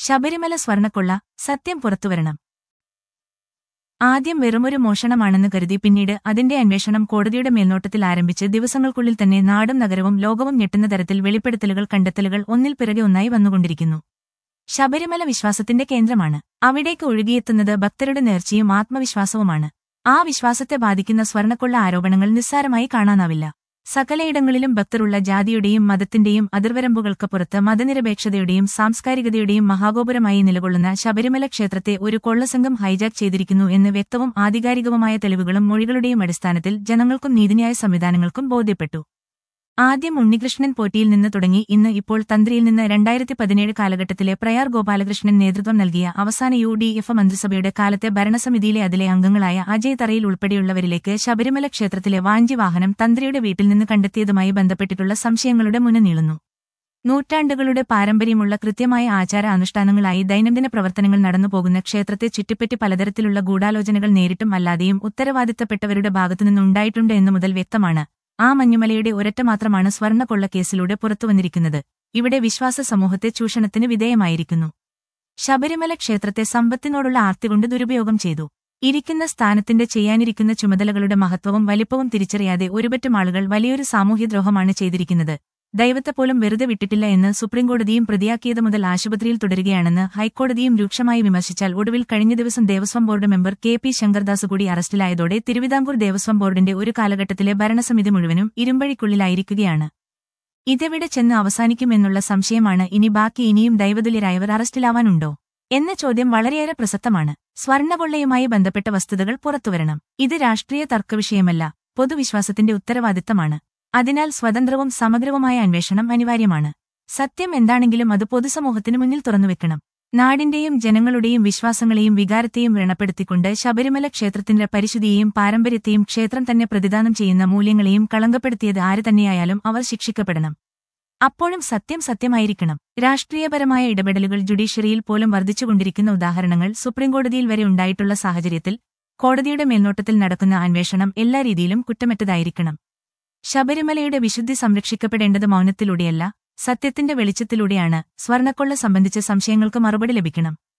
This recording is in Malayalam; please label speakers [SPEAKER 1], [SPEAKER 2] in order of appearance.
[SPEAKER 1] ശബരിമല സ്വർണക്കൊള്ള സത്യം പുറത്തുവരണം ആദ്യം വെറുമൊരു മോഷണമാണെന്ന് കരുതി പിന്നീട് അതിന്റെ അന്വേഷണം കോടതിയുടെ മേൽനോട്ടത്തിൽ ആരംഭിച്ച് ദിവസങ്ങൾക്കുള്ളിൽ തന്നെ നാടും നഗരവും ലോകവും ഞെട്ടുന്ന തരത്തിൽ വെളിപ്പെടുത്തലുകൾ കണ്ടെത്തലുകൾ ഒന്നിൽ പിറകെ ഒന്നായി വന്നുകൊണ്ടിരിക്കുന്നു ശബരിമല വിശ്വാസത്തിന്റെ കേന്ദ്രമാണ് അവിടേക്ക് ഒഴുകിയെത്തുന്നത് ഭക്തരുടെ നേർച്ചയും ആത്മവിശ്വാസവുമാണ് ആ വിശ്വാസത്തെ ബാധിക്കുന്ന സ്വർണക്കൊള്ള ആരോപണങ്ങൾ നിസ്സാരമായി കാണാനാവില്ല സകലയിടങ്ങളിലും ഭക്തരുള്ള ജാതിയുടെയും മതത്തിന്റെയും അതിർവരമ്പുകൾക്ക് പുറത്ത് മതനിരപേക്ഷതയുടെയും സാംസ്കാരികതയുടെയും മഹാഗോപുരമായി നിലകൊള്ളുന്ന ശബരിമല ക്ഷേത്രത്തെ ഒരു കൊള്ളസംഘം ഹൈജാക്ക് ചെയ്തിരിക്കുന്നു എന്ന് വ്യക്തവും ആധികാരികവുമായ തെളിവുകളും മൊഴികളുടെയും അടിസ്ഥാനത്തിൽ ജനങ്ങൾക്കും നീതിന്യായ സംവിധാനങ്ങൾക്കും ബോധ്യപ്പെട്ടു ആദ്യം ഉണ്ണികൃഷ്ണൻ പോറ്റിയിൽ നിന്ന് തുടങ്ങി ഇന്ന് ഇപ്പോൾ തന്ത്രിയിൽ നിന്ന് രണ്ടായിരത്തി പതിനേഴ് കാലഘട്ടത്തിലെ പ്രയാർ ഗോപാലകൃഷ്ണൻ നേതൃത്വം നൽകിയ അവസാന യു ഡി എഫ് മന്ത്രിസഭയുടെ കാലത്തെ ഭരണസമിതിയിലെ അതിലെ അംഗങ്ങളായ അജയ് തറയിൽ ഉൾപ്പെടെയുള്ളവരിലേക്ക് ശബരിമല ക്ഷേത്രത്തിലെ വാഞ്ചി വാഹനം തന്ത്രിയുടെ വീട്ടിൽ നിന്ന് കണ്ടെത്തിയതുമായി ബന്ധപ്പെട്ടിട്ടുള്ള സംശയങ്ങളുടെ മുന നീളുന്നു നൂറ്റാണ്ടുകളുടെ പാരമ്പര്യമുള്ള കൃത്യമായ ആചാര അനുഷ്ഠാനങ്ങളായി ദൈനംദിന പ്രവർത്തനങ്ങൾ നടന്നുപോകുന്ന ക്ഷേത്രത്തെ ചുറ്റിപ്പറ്റി പലതരത്തിലുള്ള ഗൂഢാലോചനകൾ നേരിട്ടും അല്ലാതെയും ഉത്തരവാദിത്തപ്പെട്ടവരുടെ ഭാഗത്തുനിന്നുണ്ടായിട്ടുണ്ട് എന്നു മുതൽ വ്യക്തമാണ് ആ മഞ്ഞുമലയുടെ ഒരറ്റ മാത്രമാണ് സ്വർണ്ണക്കൊള്ള കേസിലൂടെ പുറത്തുവന്നിരിക്കുന്നത് ഇവിടെ വിശ്വാസ സമൂഹത്തെ ചൂഷണത്തിന് വിധേയമായിരിക്കുന്നു ശബരിമല ക്ഷേത്രത്തെ സമ്പത്തിനോടുള്ള ആർത്തി കൊണ്ട് ദുരുപയോഗം ചെയ്തു ഇരിക്കുന്ന സ്ഥാനത്തിന്റെ ചെയ്യാനിരിക്കുന്ന ചുമതലകളുടെ മഹത്വവും വലിപ്പവും തിരിച്ചറിയാതെ ഒരുപറ്റം ആളുകൾ വലിയൊരു സാമൂഹ്യദ്രോഹമാണ് ചെയ്തിരിക്കുന്നത് ദൈവത്തെ പോലും വെറുതെ വിട്ടിട്ടില്ല എന്ന് സുപ്രീംകോടതിയും പ്രതിയാക്കിയത് മുതൽ ആശുപത്രിയിൽ തുടരുകയാണെന്ന് ഹൈക്കോടതിയും രൂക്ഷമായി വിമർശിച്ചാൽ ഒടുവിൽ കഴിഞ്ഞ ദിവസം Devaswom board member K P Sankardas കൂടി അറസ്റ്റിലായതോടെ തിരുവിതാംകൂർ ദേവസ്വം ബോർഡിന്റെ ഒരു കാലഘട്ടത്തിലെ ഭരണസമിതി മുഴുവനും ഇരുമ്പഴിക്കുള്ളിലായിരിക്കുകയാണ് ഇതെവിടെ ചെന്ന് അവസാനിക്കുമെന്നുള്ള സംശയമാണ് ഇനി ബാക്കി ഇനിയും ദൈവതുല്യരായവർ അറസ്റ്റിലാവാനുണ്ടോ എന്ന ചോദ്യം വളരെയേറെ പ്രസക്തമാണ് സ്വർണ്ണകൊള്ളയുമായി ബന്ധപ്പെട്ട വസ്തുതകൾ പുറത്തുവരണം ഇത് രാഷ്ട്രീയ തർക്കവിഷയമല്ല പൊതുവിശ്വാസത്തിന്റെ ഉത്തരവാദിത്തമാണ് അതിനാൽ സ്വതന്ത്രവും സമഗ്രവുമായ അന്വേഷണം അനിവാര്യമാണ് സത്യം എന്താണെങ്കിലും അത് പൊതുസമൂഹത്തിന് മുന്നിൽ തുറന്നുവെക്കണം നാടിന്റെയും ജനങ്ങളുടെയും വിശ്വാസങ്ങളെയും വികാരത്തെയും വ്രണപ്പെടുത്തിക്കൊണ്ട് ശബരിമല ക്ഷേത്രത്തിന്റെ പരിശുദ്ധിയെയും പാരമ്പര്യത്തെയും ക്ഷേത്രം തന്നെ പ്രതിദാനം ചെയ്യുന്ന മൂല്യങ്ങളെയും കളങ്കപ്പെടുത്തിയത് ആര് തന്നെയായാലും അവർ ശിക്ഷിക്കപ്പെടണം അപ്പോഴും സത്യം സത്യമായിരിക്കണം രാഷ്ട്രീയപരമായ ഇടപെടലുകൾ ജുഡീഷ്യറിയിൽ പോലും വർദ്ധിച്ചുകൊണ്ടിരിക്കുന്ന ഉദാഹരണങ്ങൾ സുപ്രീംകോടതിയിൽ വരെ ഉണ്ടായിട്ടുള്ള സാഹചര്യത്തിൽ കോടതിയുടെ മേൽനോട്ടത്തിൽ നടക്കുന്ന അന്വേഷണം എല്ലാ രീതിയിലും കുറ്റമറ്റതായിരിക്കണം ശബരിമലയുടെ വിശുദ്ധി സംരക്ഷിക്കപ്പെടേണ്ടത് മൗനത്തിലൂടെയല്ല സത്യത്തിന്റെ വെളിച്ചത്തിലൂടെയാണ് സ്വർണക്കൊള്ള സംബന്ധിച്ച സംശയങ്ങൾക്ക് മറുപടി ലഭിക്കണം